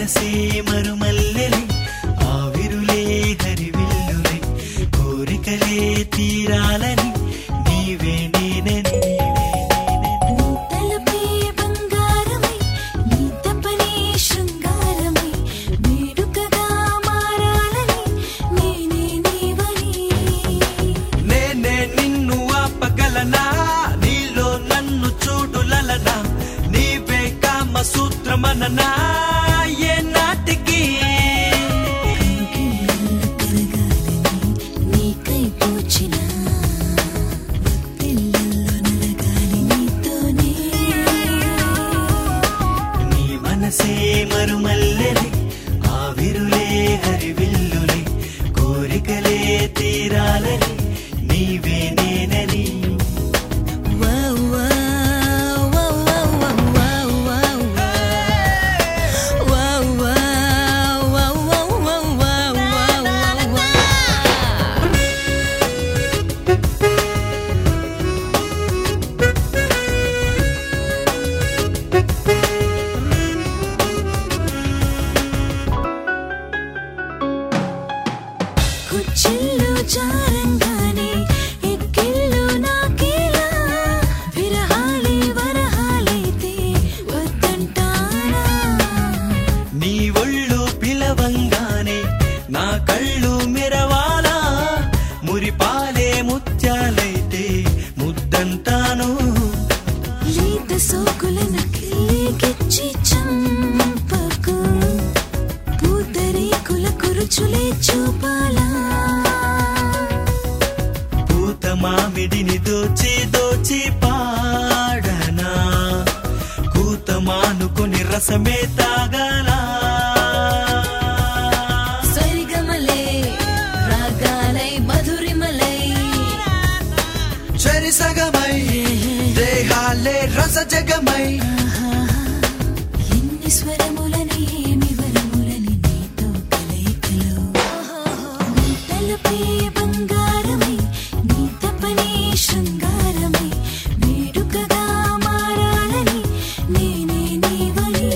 మనసే మరుమల్లెలే ఆవిరులే హరివిల్లులే కోరికలే తీరాలని నీవే నేనని నీ తలపే బంగారమై నీ తపనే శృంగారమై వేడుకగా మారాలని నేనే నీవని నేనే నిన్ను ఆపగలనా నీలో నన్ను చూడులలనా నీవే కామ సూత్రమననా ఏ నాటికి కౌగిళ్ళలో కరగాలని నీకై పూచిన ఒత్తిళ్ళల్లో నలగాలి నీతోనే నీ మనసే మరుమల్లెలే ఆవిరులే హరివిల్లులే కోరికలే తీరాలని నీవే నేనని Wow, wow, wow, wow, wow, wow, wow. Wow, wow, wow, wow, wow, wow, wow, wow. కుచ్చిళ్ళు జారంగానే ఎక్కిళ్ళు నాకేలా విరహాలి వరహాలైతే వద్దంటానా నీ ఒళ్ళు పిలవంగానే నా కళ్ళు మెరవాలా మురిపాలే ముత్యాలైతే ముద్దంటాను లేత సోకులను కిల్లికిచ్చి చంపకు పూతరేకుల కురుచులే చూపాలా పూత మామిడిని దోచి దోచి పాడనా కూత మానుకొని రసమే తాగాలా సరిగమలే రాగాలై మధురిమలై చెరిసగమై దేహాలే రస జగమై ఎన్ని స్వరములని ఏమి వరములని నీతో కలయికలో నీ తలపే బంగారమై నీ తపనే శృంగారమై వేడుకగా మారాలని నేనే నీవని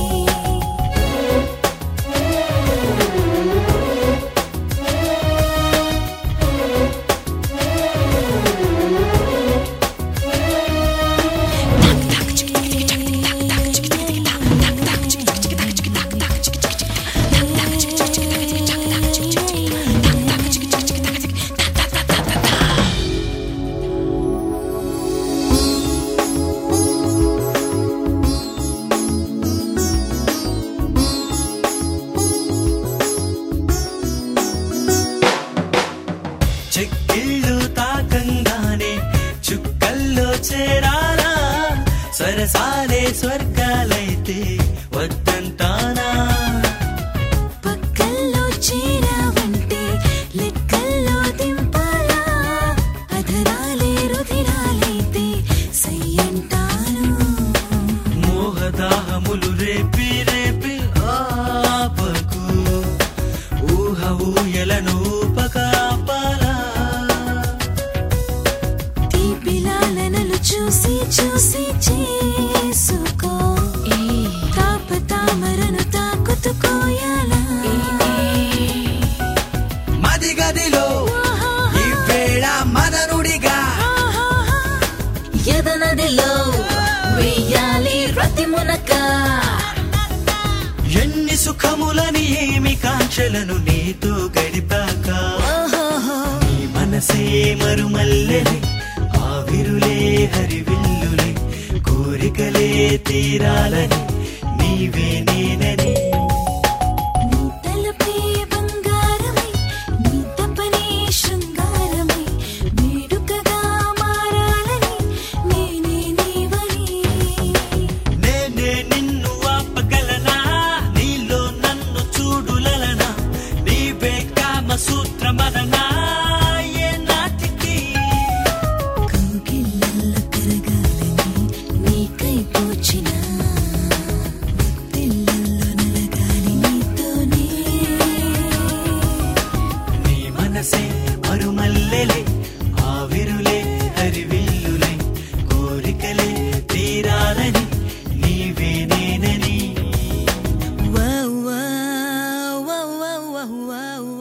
చెక్కిళ్ళు తాకంగానే చుక్కల్లో చేరాలా సరసాలే స్వర్గాలైతే వద్దంటానా పక్కల్లో చేరావంటే లెక్కల్లో దింపాలా అధరాలే రుధిరాలైతే సయ్యంటాను మోహదాహములు రేపి రేపి ఆపకు ఊహ ఊయలను ఊపకాపాలా తీపిలాలనలు చూసి చూసి చేసుకో తాపతామరను తాకుతుకోయాలా మది గదిలో ఈ వేళ మననుడిగా ఎదనదిలో వెయ్యాలి రతి మునక ఎన్ని సుఖములని ఏమి కాంక్షలను నీతో గడిపాక నీ మనసే మరుమల్లెలే ఆవిరులే హరివిల్లులే కోరికలే తీరాలని నీవే నేనని నీ తలపే బంగారమై నీ తపనే శృంగారమై వేడుకగా మారాలని నేనే నీవని నేనే నిన్ను ఆపగలనా నీలో నన్ను చూడులలనా నీవే కామ సూత్రమననా ఏ నాటికి కౌగిళ్ళల్లో కరగాలని నీకై పూచిన ఒత్తిళ్ళల్లో హువా హువా